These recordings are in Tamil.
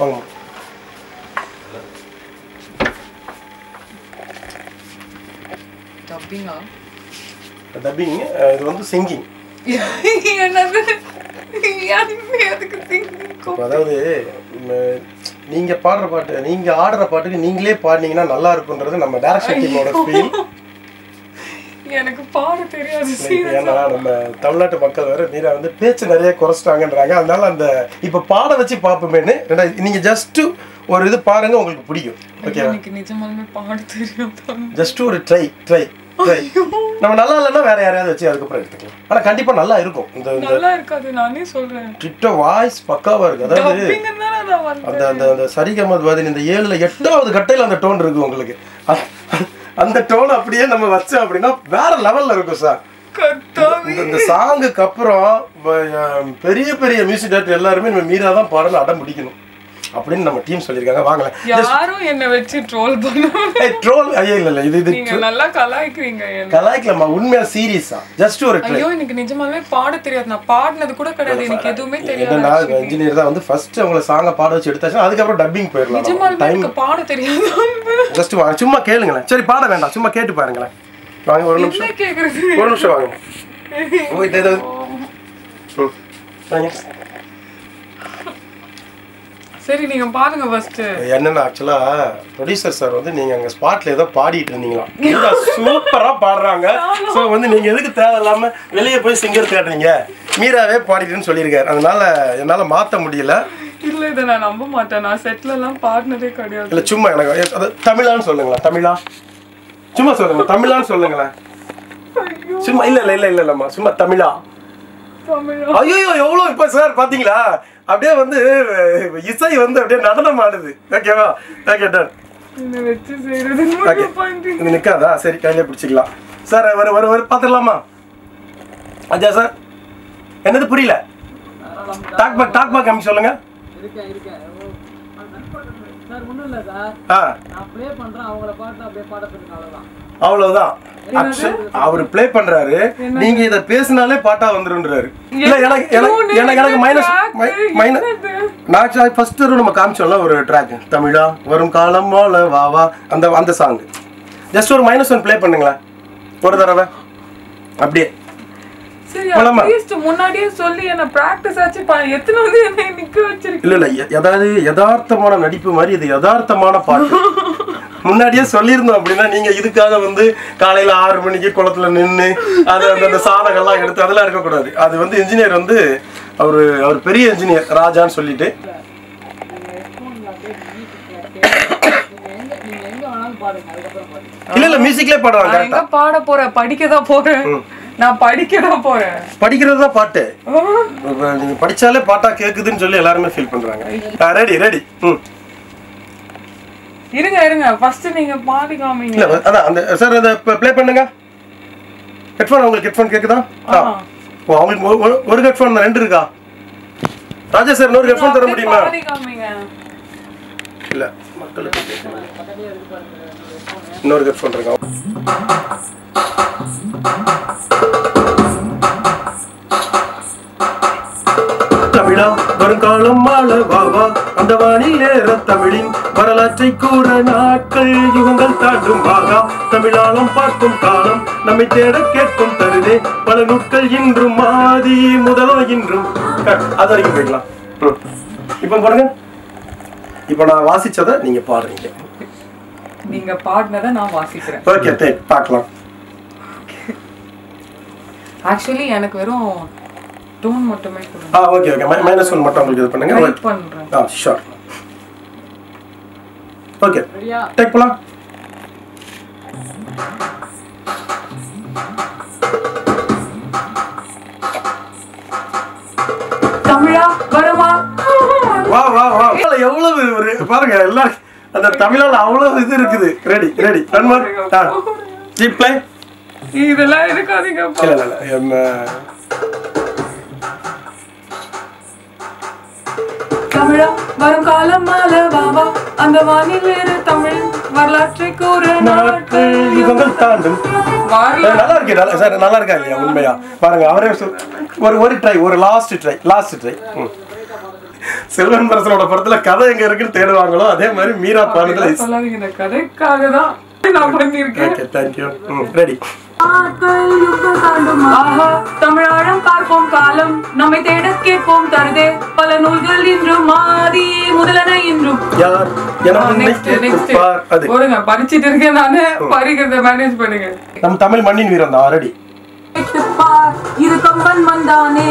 வாங்க டப்பிங்கா டப்பிங் இது வந்து சிங்கிங் என்னது எதுக்கு thinking? அதாவது ம், நீங்க பாடுற பாட்டு நீங்க ஆடுற பாட்டுக்கு நீங்களே பாடினீங்கன்னா நல்லா இருக்குன்றது நம்ம டேரக்ஷன் டீமோட ஃபீல் எனக்கு பாட தெரியாது ஏன்னா நம்ம தமிழ்நாட்டு மக்கள் வேற மீரா வந்து பேச்சு நிறைய குறைச்சிட்டாங்கன்றாங்க அதனால அந்த இப்ப பாட வச்சு பார்ப்போமேன்னு ரெண்டாவது நீங்க ஜஸ்ட் ஒரு இது பாருங்க உங்களுக்கு பிடிக்கும் ஓகேவா எனக்கு நிஜமாலுமே பாட தெரியும் ஜஸ்ட் ஒரு ட்ரை ட்ரை ட்ரை நம்ம நல்லா இல்லைன்னா வேற யாரையாவது வச்சு அதுக்கப்புறம் எடுத்துக்கலாம் ஆனா கண்டிப்பா நல்லா இருக்கும் இந்த இந்த நல்லா இருக்காது நானே சொல்றேன் டிட்ட வாய்ஸ் பக்காவா இருக்கு அதாவது டப்பிங் தானே நான் வந்து அந்த அந்த அந்த சரிகமது வாதின் இந்த ஏழுல எட்டாவது கட்டையில அந்த டோன் இருக்கு உங்களுக்கு அ- அந்த டோன் அப்படியே நம்ம வச்சோம் அப்படின்னா வேற லெவல்ல இருக்கும் சார் கத்தாவி இந்த இந்த சாங்குக்கு அப்புறம் ப- அஹ் பெரிய பெரிய மியூசிக் டேரக்டர் எல்லாருமே நம்ம மீரா தான் பாடல அடம் பிடிக்கணும் அப்படின்னு நம்ம டீம் சொல்லியிருக்காங்க வாங்கலாம் யாரும் என்ன வச்சு ட்ரோல் பண்ணுவாங்க ட்ரோல் ஐயோ இல்ல இல்ல இது இது நீங்க நல்லா கலாய்க்கிறீங்க என்ன கலாய்க்கலாமா உண்மையா சீரியஸா ஜஸ்ட் ஒரு ட்ரை ஐயோ எனக்கு நிஜமாலுமே பாட தெரியாது நான் பாடினது கூட கிடையாது எனக்கு எதுவுமே தெரியாது என்னன்னா இன்ஜினியர் தான் வந்து ஃபர்ஸ்ட் அவங்கள சாங்க பாட வச்சு எடுத்தாச்சுன்னா அதுக்கப்புறம் டப்பிங் போயிடலாம் நிஜமாலுமே எனக்கு பாட தெரியாது ஜஸ்ட் வாங்க சும்மா கேளுங்களேன் சரி பாட வேண்டாம் சும்மா கேட்டு பாருங்களேன் வாங்க ஒரு நிமிஷம் என்ன கேக்குறது ஒரு நிமிஷம் வாங்க உங்ககிட்ட ஏதாவது ம். வாங்க. சரி நீங்க பாருங்க ஃபர்ஸ்ட் என்னன்னா ஆக்சுவலா ப்ரொடியூசர் சார் வந்து நீங்க அங்க ஸ்பாட்ல ஏதோ பாடிட்டு இருந்தீங்களாம் சூப்பரா பாடுறாங்க ஸோ வந்து நீங்க எதுக்கு தேவையில்லாம வெளியே போய் சிங்கர் தேடுறீங்க மீராவே பாடிட்டுன்னு சொல்லியிருக்காரு அதனால என்னால மாத்த முடியல இல்ல இதை நான் நம்ப மாட்டேன் நான் செட்ல எல்லாம் பாடினதே கிடையாது இல்ல சும்மா எனக்கு அது தமிழான்னு சொல்லுங்களேன் தமிழா சும்மா சொல்லுங்க தமிழான்னு சொல்லுங்களேன் ஐயோ சும்மா இல்ல இல்ல இல்ல இல்ல இல்லம்மா சும்மா தமிழா தமிழா ஐயோ எவ்வளவு இப்ப சார் பாத்தீங்களா அப்படியே வந்து அஹ், இசை வந்து அப்படியே நடனம் ஆடுது ஓகேவா ஓகே டன் என்ன வச்சு செய்யறது ஓகே பண்றீங்க இது நிக்காதா சரி கையிலே பிடிச்சிக்கலாம் சார் வர வர வர பார்த்துடலாமா அஜா சார் என்னது புரியல டாக் பேக் டாக் பேக் அம்மி சொல்லுங்க இருக்கேன் இருக்கேன் ஓ, அது நண்பர்கள் சார் ஒன்றும் இல்லை சார் ஆ நான் ப்ளே பண்ணுறேன் அவங்கள பாட்டு அப்படியே பாட சொல்லுங்க அவ்வளோதான் அவ்வளவுதான் Actual- அவரு ப்ளே பண்றாரு நீங்க இத பேசினாலே பாட்டா வந்துருன்றாரு இல்ல எனக்கு எனக்கு எனக்கு எனக்கு மைனஸ் மைனஸ் நான் ஃபர்ஸ்ட் நம்ம காமிச்சோம்ல ஒரு ட்ராக் தமிழா வரும் காலம் வாழ வா வா அந்த அந்த சாங் ஜஸ்ட் ஒரு மைனஸ் ஒன் ப்ளே பண்ணுங்களேன் ஒரு தடவை அப்படியே சரி போலாமா? அட்லீஸ்ட் முன்னாடியே சொல்லி என்ன பிராக்டிஸ் ஆச்சு பா- எத்தனை வந்து என்ன நிக்க வச்சிருக்கீங்க இல்ல இல்ல எ- அதாவது யதார்த்தமான நடிப்பு மாதிரி இது யதார்த்தமான பாட்டு முன்னாடியே சொல்லியிருந்தோம் அப்படின்னா நீங்க இதுக்காக வந்து காலையில ஆறு மணிக்கு குளத்துல நின்று அது அந்த அந்த சாதகம்லாம் எடுத்து அதெல்லாம் இருக்கக்கூடாது அது வந்து இன்ஜினியர் வந்து அவரு அவர் பெரிய இன்ஜினியர் ராஜான்னு சொல்லிட்டு நீங்கள் ஹெட்ஃபோனில் அப்படியே மியூசிக் நீங்கள் எங்கே நீங்கள் எங்கே வேணாலும் பாடுங்க அதுக்கப்புறம் பாடுங்க இல்ல இல்ல மியூசிக்லயே பாடுவாங்க நான் எங்க பாட போறேன் படிக்க தான் போறேன் நான் படிக்க தான் போறேன் படிக்கிறது தான் பாட்டு இப்ப நீங்க படிச்சாலே பாட்டா கேக்குதுன்னு சொல்லி எல்லாருமே ஃபீல் பண்றாங்க ரெடி ரெடி ம் இருங்க இருங்க ஃபர்ஸ்ட் நீங்க பாடி காமிங்க இல்ல அதான் அந்த சார் அதை ப்ளே பண்ணுங்க ஹெட்ஃபோன் உங்களுக்கு ஹெட்ஃபோன் கேக்குதா ஆ ஓ அவங்களுக்கு ஒரு- ஒரு- ஒரு ஹெட்ஃபோன் தான் ரெண்டு இருக்கா ராஜா சார் இன்னொரு ஹெட்ஃபோன் தர முடியுமா பாடி காமிங்க இல்ல மக்களுக்கு இன்னொரு ஹெட்ஃபோன் இருக்கா தமிழா வருங்காலம் வாழ வா வா அந்த வானில் ஏற தமிழின் வரலாற்றை கூற நாட்கள் யுகங்கள் தாண்டும் வாகா தமிழாலம் பார்க்கும் காலம் நம்மை தேட கேட்கும் தருதே பல நூட்கள் இன்றும் மாதி முதலோ இன்றும் க- அது வரைக்கும் போய்க்கலாம் ம். இப்போ பாருங்க இப்போ நான் வாசிச்சதை நீங்க பாடுறீங்க நீங்க பாடினதை நான் வாசிக்கிறேன் ஓகே டேக் பார்க்கலாம் ஆக்சுவலி எனக்கு வெறும் டோன் மட்டுமே கொடுங்க ஆ ஓகே ஓகே மைனஸ் ஒன் மட்டும் உங்களுக்கு இது பண்ணுங்க ட்ரை பண்றேன் ஆ ஷோர் ஓகே ரெடியா டேக் போலாம் தமிழா வருமா வா வா வா எவ்வளவு ஒரு பாருங்க எல்லாரும் அந்த தமிழால அவ்வளவு இது இருக்குது ரெடி ரெடி ஒன் மோர் ஆ ஜீப் ப்ளே இதெல்லாம் இருக்காதீங்க இல்ல இல்ல இல்ல எம், தமிழா வரும் காலம் மால வாவா அந்த வானில் ஏறு தமிழ் வரலாற்றை கூற நாட்கள் யுகங்கள் தாண்டும் வரல ஏ, நல்லா இருக்கு நல்லா சார் நல்லா இருக்கா இல்லையா உண்மையா பாருங்க அவரே சொல்- ஒரு ஒரு ட்ரை ஒரு last try last try Selvan பரசனோட படத்துல கதை எங்க இருக்குன்னு தேடுவாங்களோ அதே மாதிரி மீரா பாடுறதுல சொல்லாதீங்க இந்த கதைக்காக தான் நான் பண்ணிருக்கேன் ஓகே தேங்க்யூ ரெடி ஆஹா தமிழாழம் பார்ப்போம் காலம் நம்மை தேட கேட்போம் தருதே பல நூல்கள் இன்றும் மாதி முதலன இன்றும் யார் என உன்னை நெக்ஸ்ட் நெக்ஸ்ட் கேட்பார் அது போடுங்க படிச்சிட்டு இருக்கேன் நானு படிக்கிறத மேனேஜ் பண்ணுங்க நம்ம தமிழ் மண்ணின் வீரன் தான் ரெடி கேட்டுப்பார் இது கம்பன் வந்தானே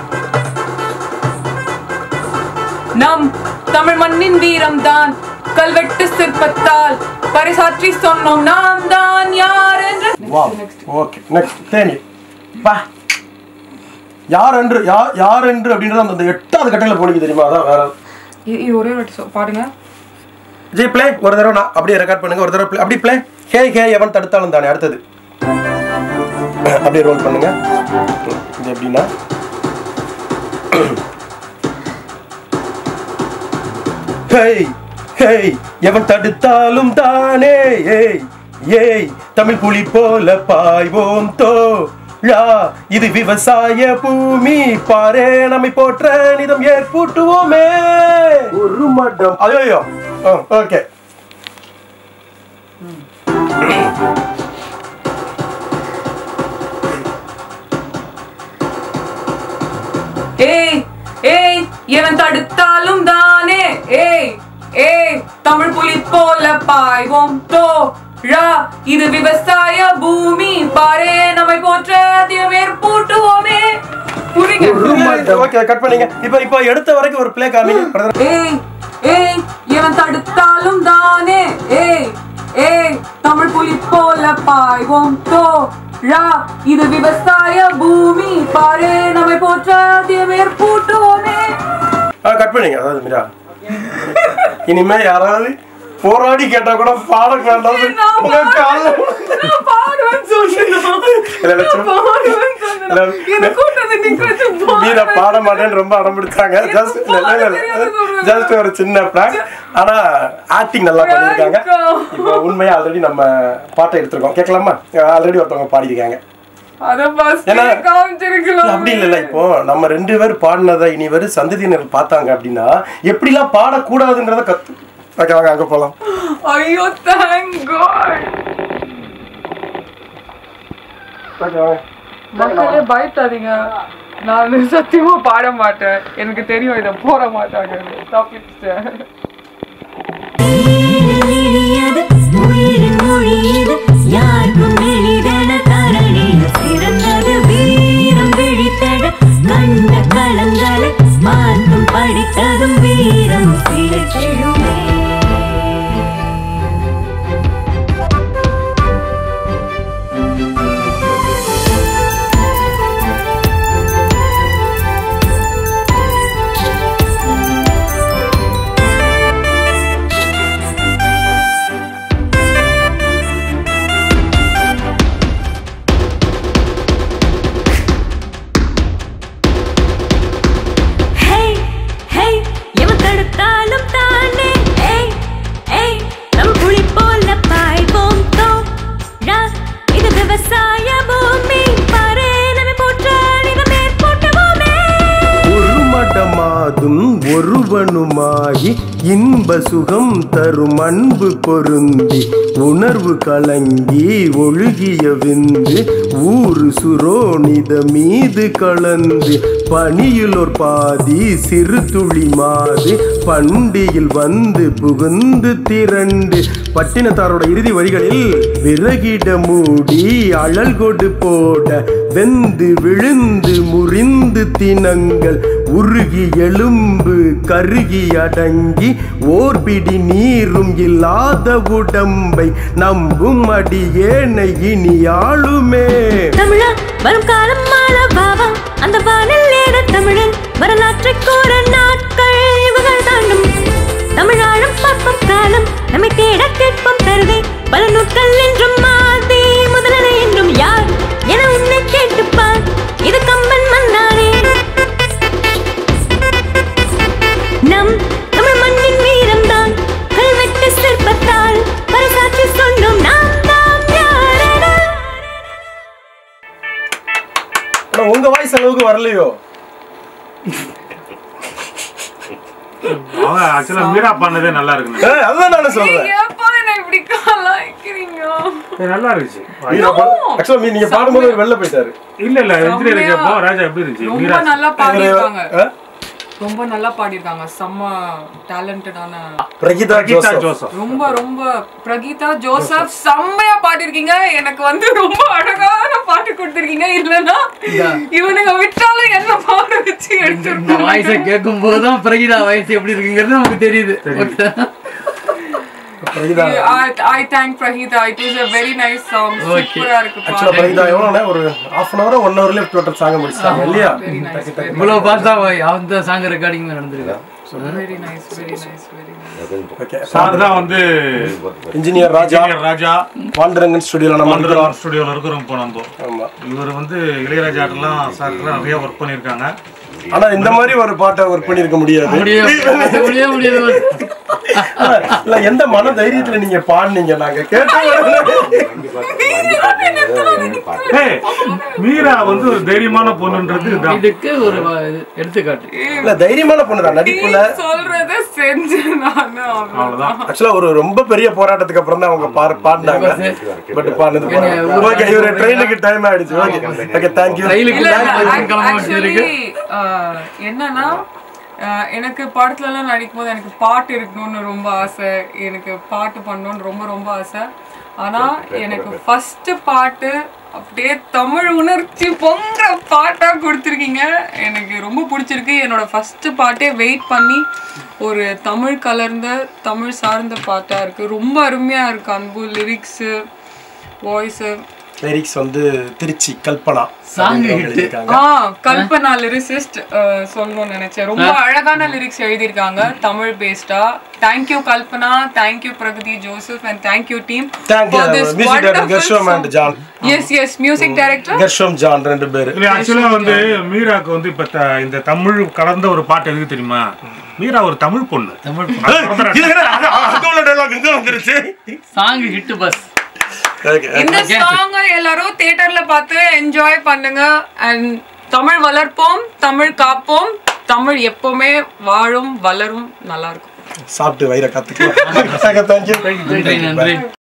நம் தமிழ் மண்ணின் வீரம் தான் கல்வெட்டு சிற்பத்தால் பரிசாற்றி சொன்னோம் நாம் தான் யார் என்று வா ஓகே நெக்ஸ்ட் தேனி பா யார் என்று யார் யார் என்று அப்படின்றது அந்த- அந்த எட்டாவது கட்டையில போனிக்கு தெரியுமா அதான் வேற இ- இது ஒரே வாட்டி சொ- பாடுங்க ஜி ப்ளே ஒரு தடவை நான் அப்படியே ரெக்கார்ட் பண்ணுங்க ஒரு தடவை play. அப்படி ப்ளே ஹே ஹே எவன் தடுத்தாலும் தானே அடுத்தது அப்படியே ரோல் பண்ணுங்க இது எப்படின்னா ஹேய் ஹேய் எவன் தடுத்தாலும் தானே ஏய் ஏய் தமிழ் புலி போல பாய்வோம் தோ ழா இது விவசாய பூமி பாரே நம்மை போற்ற நிதம் ஏற்பூட்டுவோமே ஒரு மட்டம் ஐயோ ஓகே ஏய் ஏய் எவன் தடுத்தாலும் தானே ஏய் ஏய் தமிழ் புலி போல பாய்வோம் தோ ழா இது விவசாய பூமி பாரே நம்மை போற்ற தினமேற் பூட்டுவோமே புரிங்க ஓகே கட் பண்ணீங்க இப்போ இப்போ எடுத்த வரைக்கும் ஒரு ப்ளே காமிங்க brother. ஏய் ஏய் எவன் தடுத்தாலும் தானே ஏய் ஏய் தமிழ் புலி போல பாய்வோம் தோ ழா இது விவசாய பூமி பாரே நம்மை போற்ற தினமேற் பூட்டுவோமே ஆ கட் பண்ணீங்க அதாவது மீரா இனிமே யாராவது போராடி கேட்டா கூட பாட வேண்டாம் நான் உங்க கால்ல நான் பாடுவேன்னு சொன்னேன். இல்ல, இல்ல, நான் பாடுவேன்னு சொன்னேன். இல்ல, என்னை கூட்டத்தை நிக்க வச்சு மீரா பாடுவேன். பாட மாட்டேன்னு ரொம்ப அடம் பிடிச்சாங்க ஜஸ்ட் பாட தெரியாது சொல்றேன். ஜஸ்ட் ஒரு சின்ன பிராங்க் ஆனா ஆக்டிங் நல்லா பண்ணிருக்காங்க Prank. இப்போ உண்மையா ஆல்ரெடி நம்ம பாட்டை எடுத்திருக்கோம் கேட்கலாமா ஆல்ரெடி ஒருத்தவங்க பாடியிருக்காங்க அத first ஏன்னா- ஏ காமிச்சிருக்கலாம். அப்படி இல்லைல்ல இப்போ நம்ம ரெண்டு பேர் பாடினதை இனி வரும் சந்ததியினர் பார்த்தாங்க அப்படின்னா எப்படிலாம் பாடக்கூடாதுன்றத கத்து ஓகே வாங்க அங்க போலாம் ஐயோ thank God. ஓகே வாங்க மக்களே பயப்படாதீங்க நான் சத்தியமா பாட மாட்டேன் எனக்கு தெரியும் இதை போட மாட்டாங்க தப்பிச்சிட்டேன் எளியது உயிரின் மொழியது யாருக்கும் எளிதென தரணிய சிறந்தது வீரம் விழித்தட கண்ட களங்களை மாற்றும் படித்ததும் வீரம் சிறச்செழுமே ஹே ஹே எவன் தடுத்தாலும் தானே ஏய் ஏய் நம் புலி போல பாய்வோம் தோ ரா இது விவசாய பூமி பாரே நம்ம போற்ற நிலம் மேற்போட்டுவோமே ஒரு மடமாதும் ஒருவனுமாகி இன்ப சுகம் தரும் அன்பு பொருந்தி உணர்வு கலங்கி ஒழுகிய விந்து ஊரு சுரோனித மீது கலந்து பனியுலோர் பாதி சிறு துளி மாது பண்டியில் வந்து புகுந்து திரண்டு பட்டினத்தாரோட இறுதி வரிகளில் விறகிட மூடி அழல் கொடு போட வெந்து விழுந்து முறிந்து தினங்கள் உருகி எலும்பு கருகி அடங்கி ஓர்பிடி நீரும் இல்லாத உடம்பை நம்பும் அடியேனை இனி ஆளுமே தமிழா வரும் காலம் மாற பாவா அந்த வானில் ஏற தமிழன் வரலாற்றை கூற நாட்கள் இவர்கள் தாண்டும் தமிழாழம் பார்ப்போம் காலம் நம்மை தேட கேட்போம் தருவே பல நூட்கள் என்றும் மாதி முதலன என்றும் யார் என உன்னை கேட்டுப்பார் இது கம்பன் மன்னானே நம் தமிழ் மண்ணின் வீரம்தான் கல்வெட்டு சிற்பத்தால் பறைசாற்றி சொன்னோம் நாம் தாம் யாரென ஆனா உங்க வாய்ஸ் அளவுக்கு வரலையோ அவங்க ஆக்சுவலா மீரா பண்ணதே நல்லா இருக்குங்க ஏய், அதுதான் நானும் சொல்றேன் எப்போ என்ன இப்படி கலாய்க்கிறீங்க இது நல்லா இருந்துச்சு மீரா ஆக்சுவலா மீ நீங்க பாடும்போது அவர் வெளில போயிட்டாரு இல்ல இல்ல இன்ஜினியர் கேப்போ ராஜா எப்படி இருந்துச்சு ரொம்ப மீரா நல்லா பாடியிருக்காங்க ஆ? ரொம்ப நல்லா பாடியிருக்காங்க செம்ம டேலண்டடான பிரகிதா கீதா ஜோசப் ஜோசப் ரொம்ப ரொம்ப பிரகீதா ஜோசப் செம்மையா பாடிருக்கீங்க எனக்கு வந்து ரொம்ப அழகான பாட்டு கொடுத்திருக்கீங்க இல்லனா இவனுங்க விட்டாலும் என்ன பாட வச்சு இந்த எடுத்துருப்பாங்க வாய்ஸை கேட்கும் போதுதான் பிரகிதா வாய்ஸ் எப்படி இருக்குங்கிறது நமக்கு தெரியுது Okay. Pragitha I thank Prageetha it is a very nice song சூப்பரா இருக்கு ஆக்சுவலா பிரகிதா எவ்வளோ ஒரு ஹாஃப் அன் ஹவர் ஒன் ஹவர்ல டோட்டல் சாங்க முடிச்சிட்டாங்க இல்லையா டக்கு, டக்கு. இவ்வளவு பார்த்தா அந்த சாங் ரெக்கார்டிங் நடந்திருக்கு very nice very nice very nice okay sir தான் வந்து இன்ஜினியர் ராஜா இன்ஜினியர் ராஜா பாண்டரங்கன் ஸ்டுடியோல நம்ம இருக்கிறோம் மந்திரம் ஸ்டுடியோல இருக்கிறோம் இப்போ நம்ம ஆமா இவர் வந்து இளையராஜாட்டெல்லாம் சார்லாம் நிறைய ஒர்க் பண்ணியிருக்காங்க ஆனா இந்த மாதிரி ஒரு பாட்டை ஒர்க் பண்ணிருக்க முடியாது முடிய முடிய முடியாது இல்ல எந்த மன தைரியத்துல நீங்க பாடுனீங்க நாங்க கேட்ட ஏய், மீரா வந்து ஒரு தைரியமான பொண்ணுன்றது இதுதான் இதுக்கு ஒரு வ- இது எடுத்துக்காட்டு இல்ல தைரியமான பொண்ணுதான் நடிப்புல சொல்றத செஞ்சு நானு அவ்வளவுதான் அவ்வளவுதான் ஆக்சுவலா ஒரு ரொம்ப பெரிய போராட்டத்துக்கு அப்புறம் தான் அவங்க பாரு பாடினாங்க பட் பாடுனது ஓகே இவரு ட்ரெயினுக்கு டைம் ஆயிடுச்சு ஓகே ஓகே தேங்க்யூ ரயிலுக்கு இல்ல, time இல்ல, ஆயிடுச்சு, கிளம்ப வேண்டியது actually, ஆஹ், என்னன்னா ஆஹ், எனக்கு படத்துல எல்லாம் நடிக்கும் போது எனக்கு பாட்டு இருக்கணும்னு ரொம்ப ஆசை எனக்கு பாட்டு பண்ணணும்னு ரொம்ப ரொம்ப ஆசை ஆனா எனக்கு ஃபர்ஸ்ட் பாட்டு அப்படியே தமிழ் உணர்ச்சி பொங்குற பாட்டா கொடுத்துருக்கீங்க எனக்கு ரொம்ப பிடிச்சிருக்கு என்னோட ஃபர்ஸ்ட் பாட்டே வெயிட் பண்ணி ஒரு தமிழ் கலர்ந்த தமிழ் சார்ந்த பாட்டா இருக்கு ரொம்ப அருமையா இருக்கு அன்பு லிரிக்ஸு வாய்ஸு லிரிக்ஸ் வந்து திருச்சி கல்பனா Song hit. எழுதியிருக்காங்க ஆ கல்பனா லிரிசிஸ்ட் சொல்லணும்னு நினைச்சேன் ரொம்ப அழகான லிரிக்ஸ் எழுதியிருக்காங்க தமிழ் பேஸ்டா thank you Kalpana thank you Pragathi Joseph and thank you team thank you music director Gershom and John S S music director Gershom John ரெண்டு பேரு இல்ல ஆக்சுவலா வந்து மீராக்கு வந்து இப்ப த- இந்த தமிழ் கலந்த ஒரு பாட்டு எதுக்கு தெரியுமா மீரா ஒரு தமிழ் பொண்ணு தமிழ் சாங் ஹிட் பஸ் இந்த சாங் எல்லாரும் தியேட்டர்ல பார்த்து என்ஜாய் பண்ணுங்க அண்ட் தமிழ் வளர்ப்போம் தமிழ் காப்போம் தமிழ் எப்பவுமே வாழும் வளரும் நல்லா இருக்கும் சாப்பிட்டு வயிறை காத்துக்கலாம் தேங்க்யூ நன்றி நன்றி